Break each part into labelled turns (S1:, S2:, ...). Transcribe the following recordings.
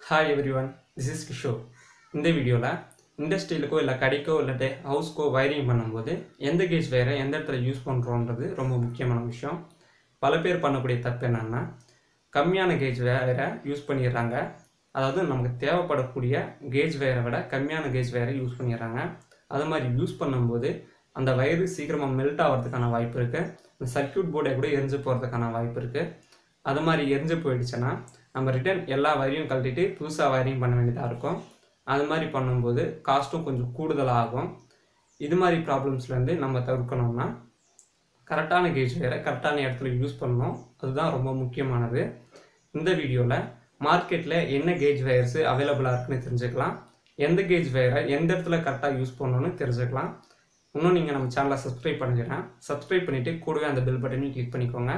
S1: hi everyone this is Kishore இந்த வீடியோவில் இண்டஸ்ட்ரியிலுக்கோ இல்லை கடைக்கோ இல்லாட்டி ஹவுஸ்க்கோ வயரிங் பண்ணும்போது எந்த கேஜ் வயரை எந்த இடத்துல யூஸ் பண்ணுறோன்றது ரொம்ப முக்கியமான விஷயம் பல பேர் பண்ணக்கூடிய தப்பு என்னென்னா கம்மியான கேஜ் வயரை யூஸ் பண்ணிடுறாங்க அதாவது நமக்கு தேவைப்படக்கூடிய கேஜ் வயரை விட கம்மியான கேஜ் வயரை யூஸ் பண்ணிடுறாங்க அது மாதிரி யூஸ் பண்ணும்போது அந்த வயரு சீக்கிரமாக மெல்ட் ஆகிறதுக்கான வாய்ப்பு இருக்குது இந்த சர்க்யூட் போர்டை கூட எரிஞ்சு போகிறதுக்கான வாய்ப்பு இருக்குது அது மாதிரி எரிஞ்சு போயிடுச்சுன்னா நம்ம ரிட்டர்ன் எல்லா வயரையும் கழட்டிட்டு புதுசாக வயரிங் பண்ண வேண்டியதாக இருக்கும் அது மாதிரி பண்ணும்போது காஸ்ட்டும் கொஞ்சம் கூடுதலாக ஆகும் இது மாதிரி ப்ராப்ளம்ஸ்லேருந்து நம்ம தவிர்க்கணும்னா கரெக்டான கேஜ் வயரை கரெக்டான இடத்துல யூஸ் பண்ணணும் அதுதான் ரொம்ப முக்கியமானது இந்த வீடியோவில் மார்க்கெட்டில் என்ன கேஜ் வயர்ஸு அவைலபிளாக இருக்குன்னு தெரிஞ்சுக்கலாம் எந்த கேஜ் வயரை எந்த இடத்துல கரெக்டாக யூஸ் பண்ணணும்னு தெரிஞ்சுக்கலாம் இன்னும் நீங்கள் நம்ம சேனலை சப்ஸ்கிரைப் பண்ணிக்கிறேன் சப்ஸ்கிரைப் பண்ணிவிட்டு கூடவே அந்த பெல் பட்டனையும் கிளிக் பண்ணிக்கோங்க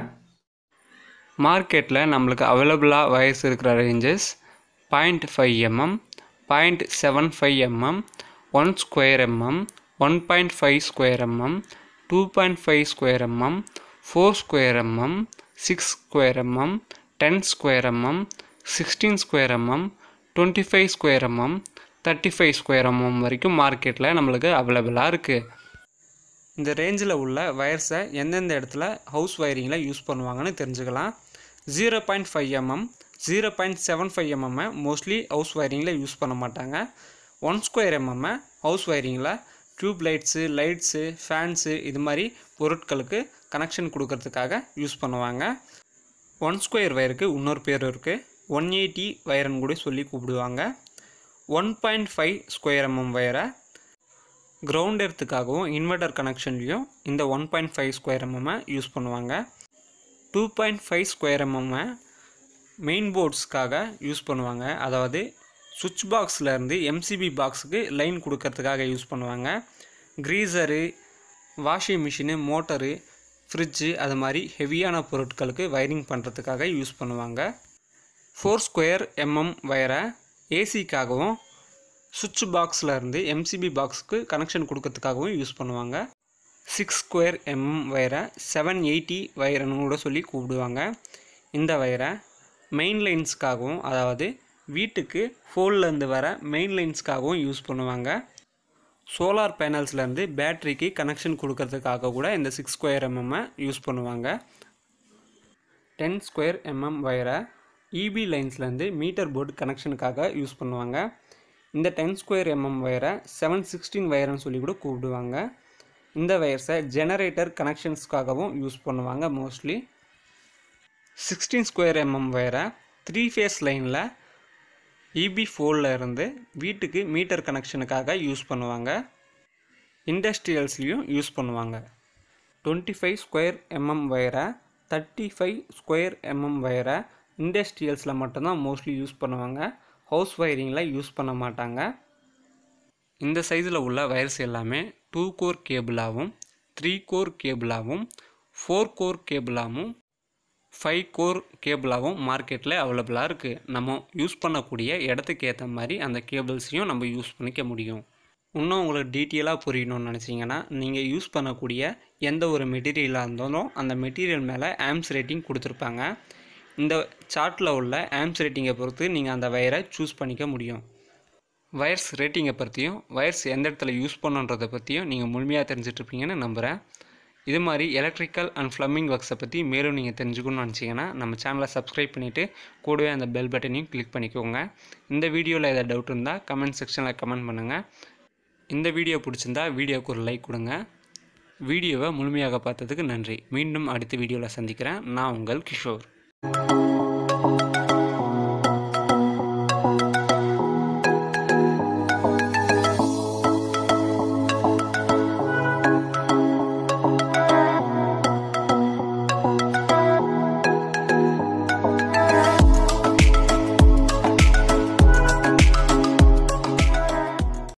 S1: மார்க்கெட்டில் நம்மளுக்கு அவைலபிளாக வயர்ஸ் இருக்கிற ranges point five MM point seven five MM one square MM one point five square MM two point five square MM four square MM six square MM ten square MM sixteen square MM twenty five square MM thirty five square MM வரைக்கும் மார்க்கெட்டில் நம்மளுக்கு அவைலபிளாக இருக்குது இந்த ரேஞ்சில் உள்ள வயர்ஸை எந்தெந்த இடத்துல ஹவுஸ் வயரிங்கில் யூஸ் பண்ணுவாங்கன்னு தெரிஞ்சுக்கலாம் zero point five MM zero point seven five எம்எம்மை மோஸ்ட்லி ஹவுஸ் வயரிங்கில் யூஸ் பண்ண மாட்டாங்க ஒன் ஸ்கொயர் எம்எம்மை ஹவுஸ் வயரிங்கில் டியூப் லைட்ஸு லைட்ஸு ஃபேன்ஸு இது மாதிரி பொருட்களுக்கு கனெக்ஷன் கொடுக்கறதுக்காக யூஸ் பண்ணுவாங்க ஒன் ஸ்கொயர் வயருக்கு இன்னொரு பேர் இருக்குது ஒன் எயிட்டி வயர்னு கூட சொல்லி கூப்பிடுவாங்க one point five square MM வயரை கிரவுண்ட் எர்த்துக்காகவும் இன்வெர்டர் கனெக்ஷன்லேயும் இந்த ஒன் பாயிண்ட் ஃபைவ் ஸ்கொயர் எம்எம்மை யூஸ் பண்ணுவாங்க டூ பாயிண்ட் ஃபைவ் ஸ்கொயர் எம்எம்மை மெயின் போர்ட்ஸ்க்காக யூஸ் பண்ணுவாங்க அதாவது சுவிட்ச் பாக்ஸ்லேருந்து எம்சிபி பாக்ஸுக்கு லைன் கொடுக்கறதுக்காக யூஸ் பண்ணுவாங்க க்ரீசரு வாஷிங் மிஷினு மோட்டரு ஃப்ரிட்ஜு அது மாதிரி ஹெவியான பொருட்களுக்கு வயரிங் பண்ணுறதுக்காக யூஸ் பண்ணுவாங்க ஃபோர் ஸ்கொயர் எம்எம் வயரை ஏசிக்காகவும் சுவிட்ச் பாக்ஸில் இருந்து எம்சிபி பாக்ஸுக்கு கனெக்ஷன் கொடுக்கறதுக்காகவும் யூஸ் பண்ணுவாங்க சிக்ஸ் ஸ்கொயர் எம்எம் வயரை செவன் எயிட்டி வயர்னு கூட சொல்லி கூப்பிடுவாங்க இந்த வயரை மெயின் லைன்ஸ்க்காகவும் அதாவது வீட்டுக்கு ஃபோன்லேருந்து வர மெயின் லைன்ஸ்க்காகவும் யூஸ் பண்ணுவாங்க சோலார் பேனல்ஸ்லேருந்து பேட்ரிக்கு கனெக்ஷன் கொடுக்கறதுக்காக கூட இந்த சிக்ஸ் ஸ்கொயர் எம்எம்மை யூஸ் பண்ணுவாங்க டென் ஸ்கொயர் எம்எம் வயரை இபி லைன்ஸ்லேருந்து மீட்டர் போர்டு கனெக்ஷனுக்காக யூஸ் பண்ணுவாங்க இந்த டென் ஸ்கொயர் எம்எம் வயரை செவன் சிக்ஸ்டீன் வயர்னு சொல்லி கூட கூப்பிடுவாங்க இந்த வயர்ஸை ஜெனரேட்டர் கனெக்ஷன்ஸ்க்காகவும் யூஸ் பண்ணுவாங்க மோஸ்ட்லி சிக்ஸ்டீன் ஸ்கொயர் எம்எம் வயரை த்ரீ ஃபேஸ் லைனில் இபி ஃபோரில் இருந்து வீட்டுக்கு மீட்டர் கனெக்ஷனுக்காக யூஸ் பண்ணுவாங்க இண்டஸ்ட்ரியல்ஸ்லேயும் யூஸ் பண்ணுவாங்க டுவெண்ட்டி ஃபைவ் ஸ்கொயர் எம்எம் வயரை தேர்ட்டி ஃபைவ் ஸ்கொயர் எம்எம் வயரை இண்டஸ்ட்ரியல்ஸில் மட்டும்தான் மோஸ்ட்லி யூஸ் பண்ணுவாங்க ஹவுஸ் வயரிங்கில் யூஸ் பண்ண மாட்டாங்க இந்த சைஸில் உள்ள வயர்ஸ் எல்லாமே டூ கோர் கேபிளாகவும் த்ரீ கோர் கேபிளாகவும் ஃபோர் கோர் கேபிளாகவும் ஃபைவ் கோர் கேபிளாகவும் மார்க்கெட்டில் அவைலபிளாக இருக்குது நம்ம யூஸ் பண்ணக்கூடிய இடத்துக்கு ஏற்ற மாதிரி அந்த கேபிள்ஸையும் நம்ம யூஸ் பண்ணிக்க முடியும் இன்னும் உங்களுக்கு டீட்டெயிலாக புரியணும்னு நினச்சிங்கன்னா நீங்கள் யூஸ் பண்ணக்கூடிய எந்த ஒரு மெட்டீரியலாக இருந்தாலும் அந்த மெட்டீரியல் மேலே ஆம்ஸ் ரேட்டிங் கொடுத்துருப்பாங்க இந்த சார்ட்டில் உள்ள ஆம்ஸ் ரேட்டிங்கை பொறுத்து நீங்கள் அந்த வயரை சூஸ் பண்ணிக்க முடியும் வயர்ஸ் ரேட்டிங்கை பற்றியும் வயர்ஸ் எந்த இடத்துல யூஸ் பண்ணுன்றதை பற்றியும் நீங்கள் முழுமையாக தெரிஞ்சிட்ருப்பீங்கன்னு நம்புகிறேன் இது மாதிரி எலக்ட்ரிக்கல் அண்ட் ஃப்ளம்மிங் ஒர்க்ஸை பற்றி மேலும் நீங்கள் தெரிஞ்சுக்கணும்னு நினச்சிங்கன்னா நம்ம சேனலை சப்ஸ்கிரைப் பண்ணிவிட்டு கூடவே அந்த பெல் பட்டனையும் கிளிக் பண்ணிக்கோங்க இந்த வீடியோவில் ஏதாவது டவுட் இருந்தால் கமெண்ட் செக்ஷனில் கமெண்ட் பண்ணுங்கள் இந்த வீடியோ பிடிச்சிருந்தா வீடியோவுக்கு ஒரு லைக் கொடுங்க வீடியோவை முழுமையாக பார்த்ததுக்கு நன்றி மீண்டும் அடுத்த வீடியோவில் சந்திக்கிறேன் நான் உங்கள் கிஷோர்